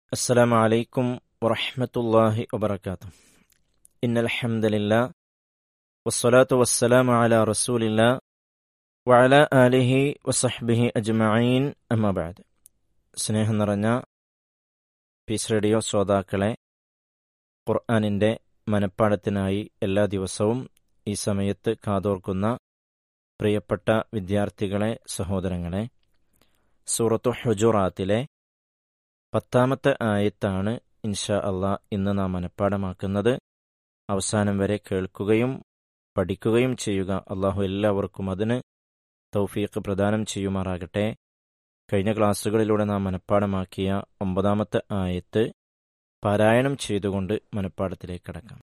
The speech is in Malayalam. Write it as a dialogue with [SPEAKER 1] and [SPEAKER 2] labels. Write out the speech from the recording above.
[SPEAKER 1] السلام عليكم ورحمة الله وبركاته إن الحمد لله والصلاة والسلام على رسول الله وعلى آله وصحبه أجمعين أما بعد സ്നേഹം നിറഞ്ഞ പീസ് റേഡിയോ ശ്രോതാക്കളെ ഖുർആാനിൻ്റെ മനപ്പാടത്തിനായി എല്ലാ ദിവസവും ഈ സമയത്ത് കാതോർക്കുന്ന പ്രിയപ്പെട്ട വിദ്യാർത്ഥികളെ സഹോദരങ്ങളെ സൂറത്തു ഹുജുറാത്തിലെ പത്താമത്തെ ആയത്താണ് ഇൻഷാ അള്ളാ ഇന്ന് നാം മനഃപ്പാടമാക്കുന്നത് അവസാനം വരെ കേൾക്കുകയും പഠിക്കുകയും ചെയ്യുക അള്ളാഹു എല്ലാവർക്കും അതിന് തൗഫീഖ് പ്രദാനം ചെയ്യുമാറാകട്ടെ കഴിഞ്ഞ ക്ലാസ്സുകളിലൂടെ നാം മനഃപ്പാടമാക്കിയ ഒമ്പതാമത്തെ ആയത്ത് പാരായണം ചെയ്തുകൊണ്ട് മനഃപ്പാടത്തിലേക്ക് കടക്കാം